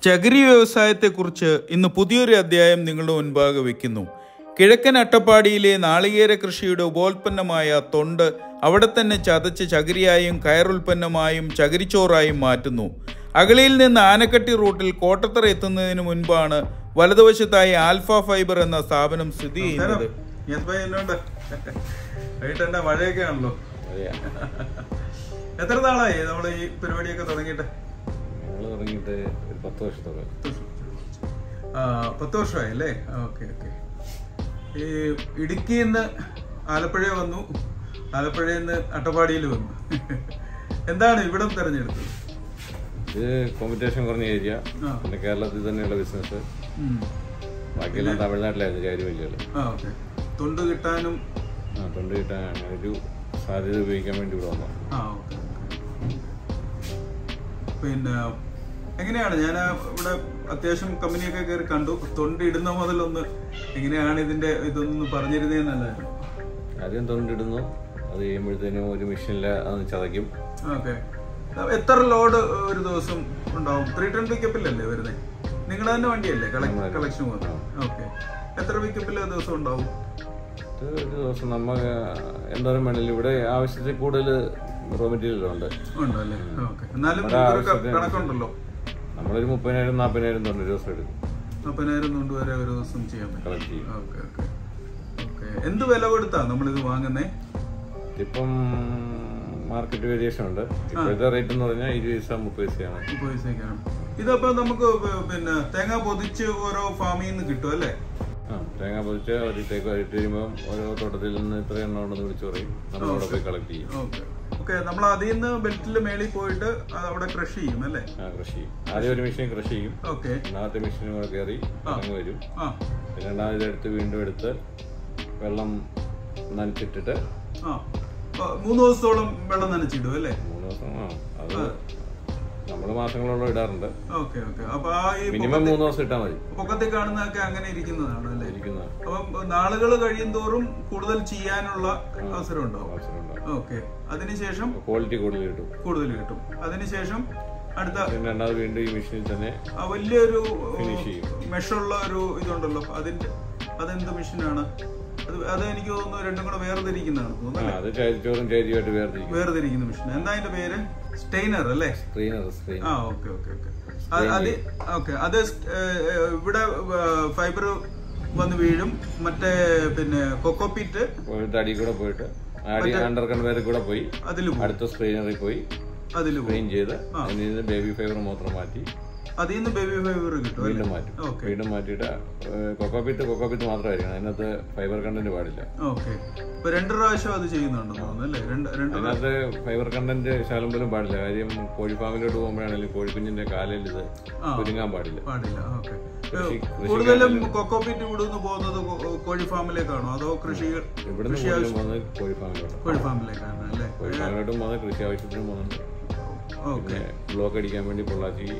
ചകിരി വ്യവസായത്തെക്കുറിച്ച് ഇന്ന് പുതിയൊരു അധ്യായം നിങ്ങളുടെ മുൻപാകെ വയ്ക്കുന്നു കിഴക്കൻ അട്ടപ്പാടിയിലെ നാളികേര കൃഷിയുടെ ഉപോൽപ്പന്നമായ തൊണ്ട് അവിടെ തന്നെ ചതച്ച് ചകിരിയായും കയറുൽപ്പന്നമായും ചകിരിച്ചോറായും മാറ്റുന്നു അഗളിയിൽ നിന്ന് ആനക്കട്ടി റൂട്ടിൽ കോട്ടത്തറ എത്തുന്നതിന് മുൻപാണ് വലതുവശത്തായി ആൽഫ ഫൈബർ എന്ന സ്ഥാപനം സ്ഥിതി ചെയ്യുന്നത് വൈകിട്ട് മഴയൊക്കെ ആണല്ലോ എത്ര നാളായി നമ്മൾ ഈ പരിപാടിയൊക്കെ തുടങ്ങിയിട്ട് ഞങ്ങൾ തുടങ്ങിയിട്ട് ഒരു പത്ത് വർഷത്തോളം ആ, പത്ത് വർഷമായി അല്ലേ ഓക്കെ ഓക്കെ ഈ ഇടുക്കിയിൽ നിന്ന് ആലപ്പുഴ വന്നു ആലപ്പുഴയിൽ നിന്ന് അട്ടപ്പാടിയിൽ വന്നു എന്താണ് ഇവിടം തിരഞ്ഞെടുത്തത് ഇത് കോമ്പറ്റീഷൻ കുറഞ്ഞ ഏരിയ ആ. പിന്നെ കേരളത്തിൽ തന്നെയുള്ള ബിസിനസ് ഉം. ബാക്കിയെല്ലാം തമിഴ്നാട്ടിലായിരുന്നു കാര്യവല്ലികൾ ആ ഓക്കെ തൊണ്ട് കിട്ടാനും ആ തൊണ്ട് കിട്ടാൻ അങ്ങനെ ഒരു സാധ്യത ഉപയോഗിക്കാൻ വേണ്ടി ഇവിടെ വന്നു ആ ഓക്കെ പിന്നെ എങ്ങനെയാണ് ഞാൻ ഇവിടെ അത്യാവശ്യം കമ്പനിയൊക്കെ കയറി കണ്ടു തൊണ്ട് ഇടുന്ന മുതലൊന്ന് എങ്ങനെയാണ് ഇതിന്റെ ഇതൊന്ന് പറഞ്ഞിരുന്നേന്നല്ലായിരുന്നു ആദ്യം തൊണ്ടിടുന്നു അത് ചെയ്യുമ്പോഴത്തേനും ഒരു മെഷീനിൽ അത് ചതയ്ക്കും ഓക്കെ എത്ര ലോഡ് ഒരു ദിവസം ഉണ്ടാവും ത്രീ ടെൻ പിക്കപ്പിലല്ലേ വരുന്നത് നിങ്ങളുടെ തന്നെ വണ്ടിയല്ലേ കളക്ഷൻ പോകുന്നത് ഓക്കെ എത്ര പിക്കപ്പിൽ ദിവസം ഉണ്ടാവും ഇത് ഒരു ദിവസം നമ്മൾ എന്തോരം വേണമെങ്കിലും ഇവിടെ ആവശ്യത്തിൽ കൂടുതൽ റോ മെറ്റീരിയൽ ഉണ്ട് ഉണ്ടല്ലേ ഓക്കെ എന്നാലും നമ്മുടെ ഒരു ക- ആവശ്യത്തിന് കണക്കുണ്ടല്ലോ നമ്മളൊരു മുപ്പതിനായിരം നാൽപ്പതിനായിരം തൊണ്ട് ഒരു ദിവസം എടുക്കും മുപ്പതിനായിരം തൊണ്ട് വരെ ഒരു ദിവസം ചെയ്യാൻ പറ്റും കളക്ട് ചെയ്യും ഓക്കെ ഓക്കെ ഓക്കെ എന്ത് വില കൊടുത്താ നമ്മളിത് വാങ്ങുന്നേ ഇപ്പം മാർക്കറ്റ് വേരിയേഷൻ ഉണ്ട് ഇപ്പോഴത്തെ റേറ്റ് എന്ന് പറഞ്ഞാൽ ഇരുപത് പൈസ മുപ്പത് പൈസയാണ് മുപ്പത് പൈസക്കാണ് ഇതപ്പോ നമുക്ക് പ- പിന്നെ തേങ്ങ പൊതിച്ച് ഓരോ ഫാമിൽ നിന്ന് കിട്ടും അല്ലേ ആ തേങ്ങ പൊതിച്ച് ഒരു തേക്ക് ഇട്ട് കഴിയുമ്പോൾ ഓരോ തോട്ടത്തിൽ നിന്ന് ഇത്ര എണ്ണം ഉണ്ടെന്ന് വിളിച്ചു പറയും നമ്മൾ അവിടെ പോയി കളക്ട് ചെയ്യും ഓക്കെ ഓക്കെ നമ്മൾ അതിൽ നിന്ന് ബെൽറ്റിൽ മേളിൽ പോയിട്ട് അത് അവിടെ ക്രഷ് ചെയ്യും അല്ലേ ആ കൃഷി ചെയ്യും ആദ്യം ഒരു മെഷീൻ കൃഷി ചെയ്യും ഓക്കെ രണ്ടാമത്തെ മെഷീനും കൂടെ കയറി അങ്ങ് വരും ആ പിന്നെ രണ്ടാമത് എടുത്ത് വീണ്ടും എടുത്ത് വെള്ളം നനച്ചിട്ടിട്ട് ആ അപ്പൊ മൂന്ന് ദിവസത്തോളം വെള്ളം നനച്ചിടും അല്ലേ മൂന്ന് ദിവസം ആ അത് നമ്മൾ മാസങ്ങളോളം ഇടാറുണ്ട് ഓക്കെ ഓക്കെ അപ്പൊ ആ ഈ മിനിമം മൂന്ന് ദിവസം ഇട്ടാൽ മതി പൊക്കത്തിൽ കാണുന്നതൊക്കെ അങ്ങനെ ഇരിക്കുന്നതാണ് അല്ലേ ഇരിക്കുന്ന അപ്പം നാളുകൾ കഴിയും തോറും കൂടുതൽ ചെയ്യാനുള്ള അവസരം ഉണ്ടാവും അവസരമുണ്ടാകും ഓക്കെ അതിനുശേഷം ക്വാളിറ്റി കൂടുതൽ കിട്ടും കൂടുതൽ കിട്ടും അതിനുശേഷം അടുത്ത പിന്നെ രണ്ടാമത് വീണ്ടും ഈ മെഷീനിൽ തന്നെ ആ വലിയൊരു Finish ചെയ്യും. മെഷുള്ള ഒരു ഇതുണ്ടല്ലോ അതിന്റെ അതെന്ത് മെഷീനാണ് അത് അത് എനിക്ക് തോന്നുന്നു രണ്ടും കൂടെ വേർതിരിക്കുന്നതാണ് ആ തോന്നുന്നു അത് ചരിച്ചോറും ചരിയുമായിട്ട് വേർതിരിക്കും വേർതിരിക്കുന്ന മെഷീൻ എന്താ അതിന്റെ പേര് സ്റ്റെയിനർ അല്ലേ സ്ക്രീനർ സ്ക്രീൻ ആ ഓക്കെ ഓക്കെ ഓക്കെ അത് ഓക്കെ അത് സ്റ്റ്- ഏ, ഏ, ഇവിടെ ഫൈബർ വന്ന് വീഴും മറ്റേ പിന്നെ കൊക്കോപ്പീറ്റ് പോയിട്ട് അടി കൂടെ പോയിട്ട് അടി അണ്ടർ കൺവെയറിൽ കൂടെ പോയി അതിൽ പോകും അടുത്ത സ്ക്രീനറിൽ പോയി അതിൽ പോകും സ്ക്രീൻ ചെയ്ത് അതിൽ നിന്ന് ബേബി ഫൈബർ മാത്രം മാറ്റി അതിൽ നിന്ന് ബേബി ഫൈബർ കിട്ടും അല്ലേ വീണ്ടും മാറ്റും ഓക്കെ വീണ്ടും മാറ്റിയിട്ട് കൊക്കോപ്പിറ്റ് കൊക്കോപ്പിറ്റ് മാത്രമായിരിക്കണം അതിനകത്ത് ഫൈബർ കണ്ടന്റ് പാടില്ല ഓക്കെ ഇപ്പൊ രണ്ട് പ്രാവശ്യം അത് ചെയ്യുന്നുണ്ടെന്ന് തോന്നുന്നു അല്ലേ രണ്ട് രണ്ട് പ്രാ- അതിനകത്ത് ഫൈബർ കണ്ടന്റ് ശാലം പോലും പാടില്ല കാര്യം കോഴി ഫാമിലോട്ട് പോകുമ്പോഴാണെങ്കിലും കോഴിക്കുഞ്ഞിന്റെ കാലിൽ ഇത് കുരുങ്ങാൻ പാടില്ല പാടില്ല ഓക്കെ കൃഷി- കൂടുതലും കൊക്കോപ്പീറ്റ് ഇവിടുന്ന് പോകുന്നത് കൊ- കോഴി ഫാമിലേക്കാണോ അതോ കൃഷി ഇവിടുന്ന് കൂടുതലും പോകുന്നത് കോഴി ഫാമിലോട്ട് കോഴി ഫാമിലേക്കാണ് അല്ലേ കോഴി ഫാമിലോട്ടും പോകുന്നത് കൃഷി ആവശ്യത്തിനും പോകുന്നുണ്ട് ഓക്കെ പിന്നെ ബ്ലോക്ക് അടിക്കാൻ വേണ്ടി പൊള്ളാച്ചി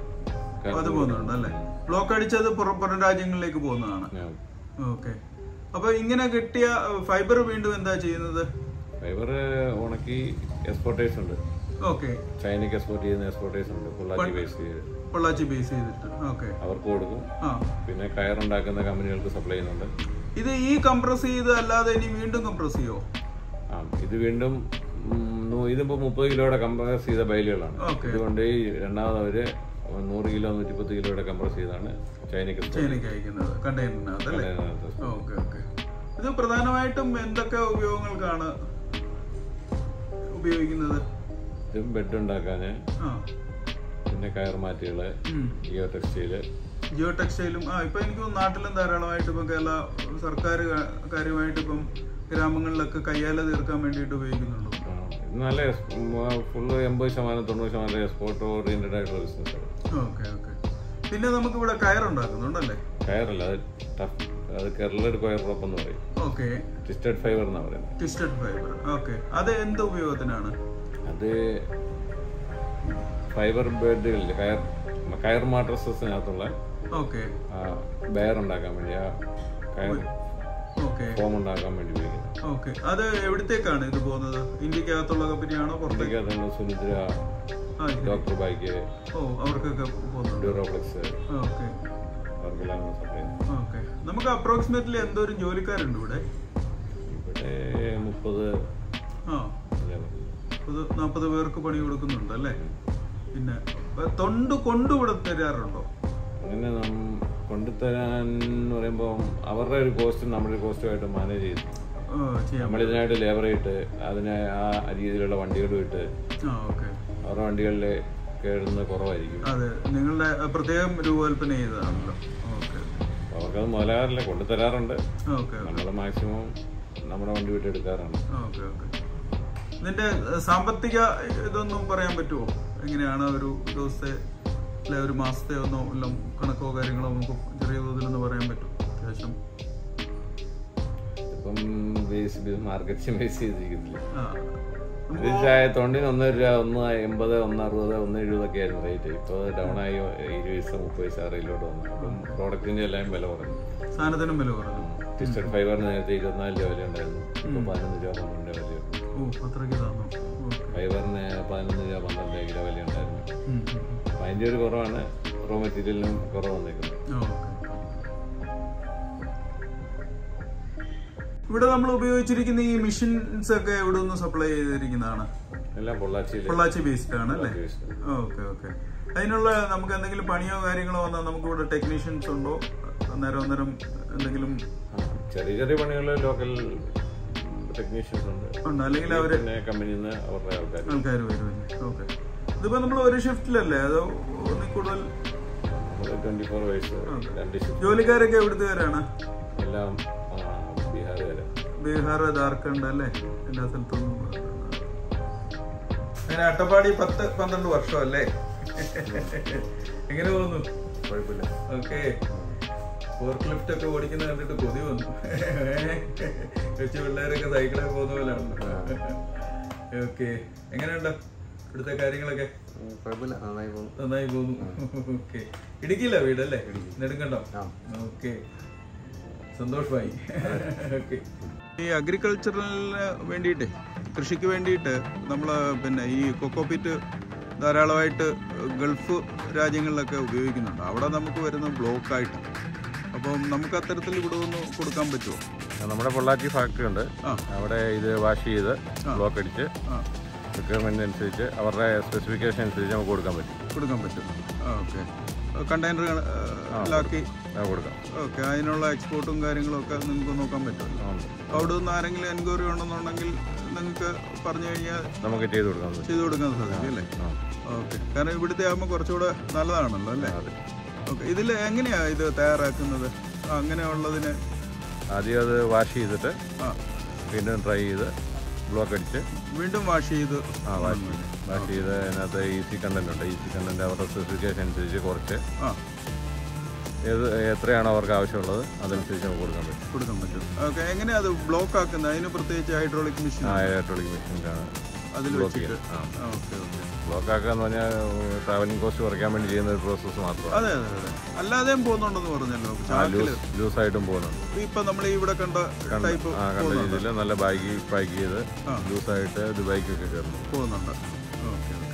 അത് പോകുന്നുണ്ട് അല്ലേ ബ്ലോക്ക് അടിച്ചത് പുറം പുറം രാജ്യങ്ങളിലേക്ക് പോകുന്നതാണ് ഓക്കെ അപ്പൊ ഇങ്ങനെ കിട്ടിയ ഫൈബർ വീണ്ടും എന്താ ചെയ്യുന്നത് ഫൈബർ ഉണക്കി എക്സ്പോർട്ടേഴ്സ് ഉണ്ട് ഓക്കെ ചൈനയ്ക്ക് എക്സ്പോർട്ട് ചെയ്യുന്ന എക്സ്പോർട്ടേഴ്സ് ഉണ്ട് പൊള്ളാച്ചി ബേസ് ചെയ്ത് പൊള്ളാച്ചി ബേസ് ചെയ്തിട്ട് ഓക്കെ അവർക്ക് കൊടുക്കും ആ പിന്നെ കയറുണ്ടാക്കുന്ന കമ്പനികൾക്ക് സപ്ലൈ ചെയ്യുന്നുണ്ട് ഇത് ഈ കംപ്രസ് ചെയ്ത് അല്ലാതെ ഇനി വീണ്ടും കംപ്രസ് ചെയ്യോ ആ ഇത് വീണ്ടും ഉം, നൂ- ഇതിപ്പോ മുപ്പത് കിലോയുടെ കംപ്രസ് ചെയ്ത ബൈലുകളാണ് ഓക്കെ ഇതുകൊണ്ട് ഈ രണ്ടാമത് അവര് നൂറ് കിലോ നൂറ്റിപ്പത്ത് കിലോയുടെ കംപ്രസ് ചെയ്താണ് ചൈനയ്ക്ക് export ചൈനയ്ക്ക് അയക്കുന്നത് കണ്ടെയ്നറിനകത്ത് അല്ലേ ചെയ്യുന്നത്. ഓക്കെ ഓക്കെ ഇത് പ്രധാനമായിട്ടും എന്തൊക്കെ ഉപയോഗങ്ങൾക്കാണ് ഉപയോഗിക്കുന്നത് ഇതും ബെഡ് ഉണ്ടാക്കാന് ആ പിന്നെ കയർ മാറ്റുകള് ഉം. ജിയോ ടെക്സ്റ്റൈല് ജിയോ ടെക്സ്റ്റൈലും ആ ഇപ്പൊ എനിക്ക് തോന്നുന്നു നാട്ടിലും ധാരാളമായിട്ട് ഇപ്പം കേരള സർക്കാർ കാര്യമായിട്ട് ഇപ്പം ഗ്രാമങ്ങളിലൊക്കെ കയ്യാല തീർക്കാൻ വേണ്ടിയിട്ട് ഉപയോഗിക്കുന്നുണ്ടോ ആ, ഇത് നല്ല ഫുള്ള് എൺപത് ശതമാനം തൊണ്ണൂറ് ശതമാനം എക്സ്പോർട്ട് ഓറിയന്റഡ് ആയിട്ടുള്ള ബിസിനസ് ഓക്കെ ഓക്കെ പിന്നെ നമുക്ക് ഇവിടെ കയറുണ്ടാക്കുന്നുണ്ടല്ലേ കയറല്ല അത് ടഫ് അത് കെർലഡ് കയർ റോപ്പ് എന്ന് പറയും ഓക്കെ ട്വിസ്റ്റഡ് ഫൈബർ എന്നാണ് പറയുന്നത് ട്വിസ്റ്റഡ് ഫൈബർ ഓക്കെ അത് എന്ത് ഉപയോഗത്തിനാണ് അത് ഫൈബർ ബെഡുകളിൽ കയർ കയർ മാട്രസസിനകത്തുള്ള ഓക്കെ ബെയർ ഉണ്ടാക്കാൻ വേണ്ടി ആ കയർ ഓക്കെ ഫോം ഉണ്ടാക്കാൻ വേണ്ടി ഉപയോഗിക്കുന്നത് ഓക്കെ അത് എവിടത്തേക്കാണ് ഇത് പോകുന്നത് ഇന്ത്യക്കകത്തുള്ള കമ്പനിയാണോ പുറത്തേക്ക് ഇന്ത്യക്കകത്തുള്ള സുനിദ്ര ആ ശരി. ഡോക്ടർ ബൈക്ക് ഓ അവർക്കൊക്കെ പോകുന്നുണ്ട് ഡ്യൂറോപ്ലക്സ് ഓക്കെ അവർക്കെല്ലാം സപ്ലൈ ചെയ്യുന്നു ഓക്കെ നമുക്ക് അപ്രോക്സിമേറ്റ്ലി എന്തോരം ജോലിക്കാരുണ്ട് ഇവിടെ ഇവിടെ മുപ്പത് ആ മുപ്പത് നാൽപ്പത് പേർക്ക് പണി കൊടുക്കുന്നുണ്ട് അല്ലേ പിന്നെ അപ്പൊ തൊണ്ട് കൊണ്ടുവിടെ തരാറുണ്ടോ അങ്ങനെ നം കൊണ്ടുതരാൻ എന്ന് പറയുമ്പോൾ അവരുടെ ഒരു കോസ്റ്റും നമ്മുടെ ഒരു കോസ്റ്റുമായിട്ട് മാനേജ് ചെയ്തു ആ, ചെയ്യാം നമ്മളിതിനായിട്ട് ലേബർ ഇട്ട് അതിനെ ആ രീതിയിലുള്ള വണ്ടികളും ഇട്ട് ആ ഓക്കെ അവരുടെ വണ്ടികളിൽ കയറുന്നത് കുറവായിരിക്കും അതെ നിങ്ങളുടെ പ്രത്യേകം രൂപകൽപ്പന ചെയ്തതാണല്ലോ ഓക്കെ അവർക്കത് മുതലാകാറില്ല കൊണ്ടുതരാറുണ്ട് ഓക്കെ നമ്മൾ മാക്സിമം നമ്മുടെ വണ്ടി വിട്ട് എടുക്കാറാണ് ഓക്കെ ഓക്കെ ഇതിന്റെ ഏഹ്, സാമ്പത്തിക ഇതൊന്നും പറയാൻ പറ്റുമോ എങ്ങനെയാണ് ഒരു ദിവസത്തെ അല്ലെ ഒരു മാസത്തെ ഒന്നോ എല്ലാം കണക്കോ കാര്യങ്ങളോ നമുക്ക് ചെറിയ തോതിലൊന്ന് പറയാൻ പറ്റും അത്യാവശ്യം ഇപ്പം ബേസ് മാർക്കറ്റ് ബേസ് ചെയ്തിരിക്കുന്നില്ല ആ ഇത് ചായ തൊണ്ടിന് ഒന്ന് രൂപ ഒന്ന് എൺപത് ഒന്ന് അറുപത് ഒന്ന് എഴുപതൊക്കെ ആയിരുന്നു റേറ്റ് ഇപ്പോൾ ഡൗൺ ആയി ഇരുപത് പൈസ മുപ്പത് പൈസ റേറ്റിലോട്ട് വന്നു അപ്പം പ്രോഡക്റ്റിന്റെ എല്ലാം വില കുറഞ്ഞു സാധനത്തിനും വില കുറഞ്ഞു ടിസ്റ്റഡ് ഫൈബറിന് നേരത്തെ ഇരുപത്തിനാല് രൂപ വില ഉണ്ടായിരുന്നു ഇപ്പോൾ പതിനൊന്ന് രൂപ പന്ത്രണ്ട് രൂപ വിലയുണ്ട് ഓ അത്രയ്ക്ക് താന്നു ഓക്കെ ഫൈബറിന് പതിനൊന്ന് രൂപ പന്ത്രണ്ട് കിലോ വില ഉണ്ടായിരുന്നു ഉം, ഉം, ഉം. അപ്പം അതിൻ്റെ ഒരു കുറവാണ് റോ മെറ്റീരിയലിനും കുറവ് വന്നേക്കുന്നത് ആ, ഓക്കെ ഇവിടെ നമ്മൾ ഉപയോഗിച്ചിരിക്കുന്ന ഈ മെഷീൻസ് ഒക്കെ ഇവിടെ നിന്ന് സപ്ലൈ ചെയ്തിരിക്കുന്നതാണ് എല്ലാം പൊള്ളാച്ചിയിൽ പൊള്ളാച്ചി ബേസ്ഡ് ആണ് അല്ലേ ഓക്കെ ഓക്കെ അതിനുള്ള നമുക്ക് എന്തെങ്കിലും പണിയോ കാര്യങ്ങളോ വന്നാൽ നമുക്ക് ഇവിടെ ടെക്നീഷ്യൻസ് ഉണ്ടോ അന്നേരം അന്നേരം എന്തെങ്കിലും ചെറിയ ചെറിയ പണികൾ ലോക്കൽ ടെക്നീഷ്യൻസ് ഉണ്ട് ഉണ്ട് അല്ലെങ്കിൽ അവര് പിന്നെ കമ്പനിയിൽ നിന്ന് അവരുടെ ആൾക്കാർ ആൾക്കാർ വരുമല്ലേ ഓക്കെ ഇതിപ്പോ നമ്മൾ ഒരു ഷിഫ്റ്റിലല്ലേ അതോ ഒന്നിൽ കൂടുതൽ നമ്മൾ ട്വന്റി ഫോർ വയസ്സ് രണ്ട് ഷിഫ്റ്റ് ജോലിക്കാരൊക്കെ എവിടുത്തുകാരാണ് എല്ലാം ആ, ബീഹാറുകാര് ബീഹാർ ജാർഖണ്ഡ് അല്ലേ എല്ലാ സ്ഥലത്തും അങ്ങനെ അട്ടപ്പാടി പത്ത് പന്ത്രണ്ട് വർഷം അല്ലേ എങ്ങനെ തോന്നുന്നു കുഴപ്പമില്ല ഓക്കെ ഫോർക്ക് ലിഫ്റ്റ് ഒക്കെ ഓടിക്കുന്ന കണ്ടിട്ട് കൊതി വന്നു കൊച്ചു പിള്ളേരൊക്കെ സൈക്കിളൊക്കെ പോകുന്ന പോലെയാണ് ഓക്കെ എങ്ങനെയുണ്ട് ഇവിടുത്തെ കാര്യങ്ങളൊക്കെ കുഴപ്പമില്ല നന്നായി പോകുന്നു നന്നായി പോകുന്നു ഓക്കെ ഇടുക്കിയില്ല വീടല്ലേ നെടുങ്കണ്ടം ഓക്കെ സന്തോഷമായി ഓക്കെ ഈ അഗ്രികൾച്ചറലിന് വേണ്ടിയിട്ട് കൃഷിക്ക് വേണ്ടിയിട്ട് നമ്മൾ പിന്നെ ഈ കൊക്കോപീറ്റ് ധാരാളമായിട്ട് ഗൾഫ് രാജ്യങ്ങളിലൊക്കെ ഉപയോഗിക്കുന്നുണ്ട് അവിടെ നമുക്ക് വരുന്ന ബ്ലോക്കായിട്ട് അപ്പം നമുക്ക് അത്തരത്തിൽ ഇവിടെ ഒന്ന് കൊടുക്കാൻ പറ്റുമോ നമ്മുടെ പൊള്ളാച്ചി ഫാക്ടറി ഉണ്ട് ആ. അവിടെ ഇത് വാഷ് ചെയ്ത് ബ്ലോക്ക് അടിച്ച് ആ റിക്വയർമെന്റ് അനുസരിച്ച് അവരുടെ സ്പെസിഫിക്കേഷൻ അനുസരിച്ച് നമുക്ക് കൊടുക്കാൻ പറ്റും കൊടുക്കാൻ പറ്റും ആ ഓക്കെ കണ്ടെയ്നറുകളാക്കി അത് കൊടുക്കാം ഓക്കെ അതിനുള്ള എക്സ്പോർട്ടും കാര്യങ്ങളും ഒക്കെ നിങ്ങൾക്ക് നോക്കാൻ പറ്റുമല്ലോ ഉണ്ട്. അവിടെ നിന്ന് ആരെങ്കിലും എൻക്വയറി ഉണ്ടെന്നുണ്ടെങ്കിൽ നിങ്ങൾക്ക് പറഞ്ഞു കഴിഞ്ഞാൽ നമുക്ക് ചെയ്ത് കൊടുക്കാൻ പറ്റും ചെയ്തു കൊടുക്കാൻ സാധിക്കും അല്ലേ ആ. ഓക്കെ കാരണം ഇവിടുത്തെ ആകുമ്പോൾ കുറച്ചുകൂടെ നല്ലതാണല്ലോ അല്ലേ അതെ ഓക്കെ ഇതിൽ എങ്ങനെയാ ഇത് തയ്യാറാക്കുന്നത് ആ, അങ്ങനെയുള്ളതിന് ആദ്യം അത് വാഷ് ചെയ്തിട്ട് ആ വീണ്ടും ട്രൈ ചെയ്ത് ബ്ലോക്ക് അടിച്ച് വീണ്ടും വാഷ് ചെയ്ത് ആ വാഷ് ചെയ്ത് വാഷ് ചെയ്ത് അതിനകത്ത് ഇ സി കണ്ടന്റ് ഉണ്ട് ഇ സി കണ്ടന്റ് അവരുടെ സ്പെസിഫിക്കേഷൻ അനുസരിച്ച് കുറച്ച് ആ ഏത് എത്രയാണോ അവർക്ക് ആവശ്യമുള്ളത് അതനുസരിച്ച് നമുക്ക് കൊടുക്കാൻ പറ്റും കൊടുക്കാൻ പറ്റും ഓക്കെ എങ്ങനെയാ അത് ബ്ലോക്ക് ആക്കുന്നത് അതിന് പ്രത്യേകിച്ച് ഹൈഡ്രോളിക് മെഷീൻ ആ ഇലക്ട്രോണിക് മെഷീനിലാണ് അതിൽ ബ്ലോക്ക് വെച്ചിട്ട് ചെയ്യാം ആ ഓക്കെ ഓക്കെ ബ്ലോക്ക് ആക്കുക എന്ന് പറഞ്ഞാൽ ട്രാവലിംഗ് കോസ്റ്റ് കുറയ്ക്കാൻ വേണ്ടി ചെയ്യുന്ന ഒരു പ്രോസസ്സ് മാത്രമാണ് അതെ അതെ അതെ അല്ലാതെയും പോകുന്നുണ്ടെന്ന് പറഞ്ഞല്ലോ ചാക്കില് ലൂസ് ലൂസായിട്ടും പോകുന്നുണ്ട് ഇപ്പൊ നമ്മൾ ഇവിടെ കണ്ട ടൈപ്പ് ആ കണ്ട രീതിയിൽ നല്ല ബാഗ് പാക്ക് ചെയ്ത് ലൂസായിട്ട് ദുബായിക്കൊക്കെ കയറുന്നു പോകുന്നുണ്ട് ഓക്കെ ഓക്കെ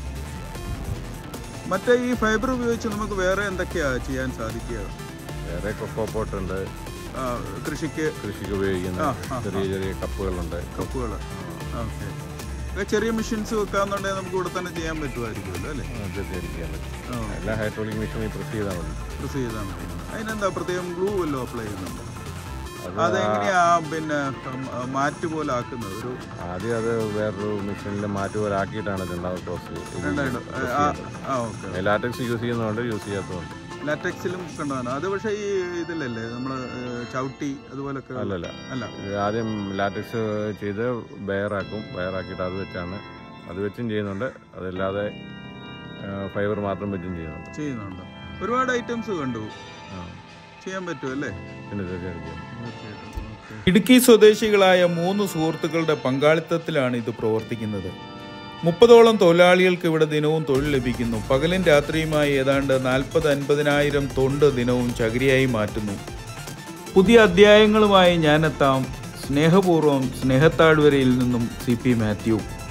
മറ്റേ ഈ ഫൈബർ ഉപയോഗിച്ച് നമുക്ക് വേറെ എന്തൊക്കെയാ ചെയ്യാൻ സാധിക്കുക വേറെ കൊക്കോപ്പോട്ട് ഉണ്ട് ആ, കൃഷിക്ക് കൃഷിക്ക് ഉപയോഗിക്കുന്ന ചെറിയ ചെറിയ കപ്പുകളുണ്ട് കപ്പുകൾ ഓക്കെ ചെറിയ മെഷീൻസ് വെക്കാന്നുണ്ടെങ്കിൽ നമുക്ക് ഇവിടെ തന്നെ ചെയ്യാൻ പറ്റുമായിരിക്കുമല്ലോ അല്ലേ അതൊക്കെ ചെയ്യാൻ പറ്റും ആ എല്ലാം ഹൈഡ്രോളിക് മെഷീനിൽ പ്രസ് ചെയ്താൽ മതി പ്രസ് ചെയ്താൽ മതി അതിനെന്താ പ്രത്യേകം ഗ്ലൂ വല്ലതും അപ്ലൈ ചെയ്യുന്നുണ്ടോ അത് അതെങ്ങനെയാ പിന്നെ ഉം, മാറ്റ് പോലെ ആക്കുന്നത് ഒരു ആദ്യം അത് വേറൊരു മെഷീനിൽ മാറ്റി പോലെ ആക്കിയിട്ടാണ് രണ്ടാമത് പ്രോസസ് രണ്ടായിട്ട് ആ ആ ഓക്കെ ലാറ്റക്സ് യൂസ് ചെയ്യുന്നതുകൊണ്ട് യൂസ് ചെയ്യാത്തതുകൊണ്ട് ലാറ്റക്സിലും കണ്ടതാണ് അത് പക്ഷേ ഈ ഇതിലല്ലേ നമ്മൾ ചവിട്ടി അതുപോലൊക്കെ അല്ലല്ല അല്ല ഇത് ആദ്യം ലാറ്റക്സ് ചെയ്ത് ബയറാക്കും ബയറാക്കിയിട്ട് അത് വെച്ചാണ് അത് വെച്ചും ചെയ്യുന്നുണ്ട് അതല്ലാതെ ഫൈബർ മാത്രം വെച്ചും ചെയ്യുന്നുണ്ട് ചെയ്യുന്നുണ്ട് ഒരുപാട് ഐറ്റംസ് കണ്ടു ആ. ചെയ്യാൻ പറ്റുമല്ലേ പിന്നെ തീർച്ചയായിട്ടും തീർച്ചയായിട്ടും ഓക്കെ ഇടുക്കി സ്വദേശികളായ മൂന്ന് സുഹൃത്തുക്കളുടെ പങ്കാളിത്തത്തിലാണ് ഇത് പ്രവർത്തിക്കുന്നത് മുപ്പതോളം തൊഴിലാളികൾക്ക് ഇവിടെ ദിനവും തൊഴിൽ ലഭിക്കുന്നു പകലും രാത്രിയുമായി ഏതാണ്ട് നാൽപ്പത് അൻപതിനായിരം തൊണ്ട് ദിനവും ചകിരിയായി മാറ്റുന്നു പുതിയ അധ്യായങ്ങളുമായി ഞാനെത്താം സ്നേഹപൂർവ്വം സ്നേഹത്താഴ്വരയിൽ നിന്നും സി പി മാത്യു